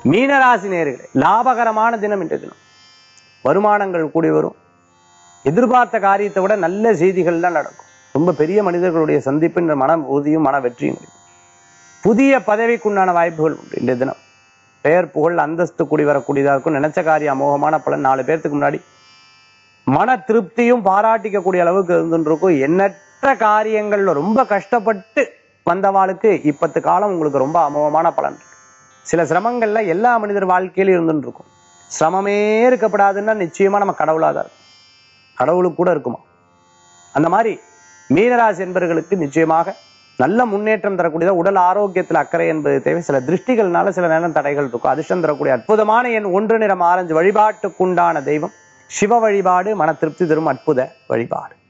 மீனராசி நேர்களே லாபகரமான தினம் இன்றைய தினம் வருமானங்கள் கூடி வரும் எதிர்பார்த்த காரியத்தை விட நல்ல செய்திகள் தான் நடக்கும் ரொம்ப பெரிய மனிதர்களுடைய சந்திப்பு என்ற மன உறுதியும் மன வெற்றியும் கிடைக்கும் புதிய பதவிக்குண்டான வாய்ப்புகள் உண்டு இன்றைய தினம் பெயர் புகழ் அந்தஸ்து கூடி வரக்கூடியதா இருக்கும் நினைச்ச காரியம் அமோகமான பலன் நாலு பேர்த்துக்கு முன்னாடி மன திருப்தியும் பாராட்டிக்கக்கூடிய அளவுக்கு இருந்துருக்கும் எண்ணற்ற காரியங்கள்ல ரொம்ப கஷ்டப்பட்டு வந்தவாளுக்கு இப்பத்து காலம் உங்களுக்கு ரொம்ப அமோகமான பலன் இருக்கு சில சிரமங்கள்ல எல்லா மனிதர் வாழ்க்கையிலும் இருந்துட்டு இருக்கும் சிரமமே இருக்கப்படாதுன்னா நிச்சயமா நம்ம கடவுளா தான் இருக்கும் கடவுளுக்கு கூட இருக்குமா அந்த மாதிரி மீனராசி என்பவர்களுக்கு நிச்சயமாக நல்ல முன்னேற்றம் தரக்கூடியதா உடல் ஆரோக்கியத்தில் அக்கறை என்பது தேவை சில திருஷ்டிகள்னால சில நேரம் தடைகள் இருக்கும் அதிர்ஷ்டம் தரக்கூடிய அற்புதமான என் ஒன்று நிறம் ஆரஞ்சு வழிபாட்டுக்குண்டான தெய்வம் சிவ வழிபாடு மன திருப்தி தரும் அற்புத வழிபாடு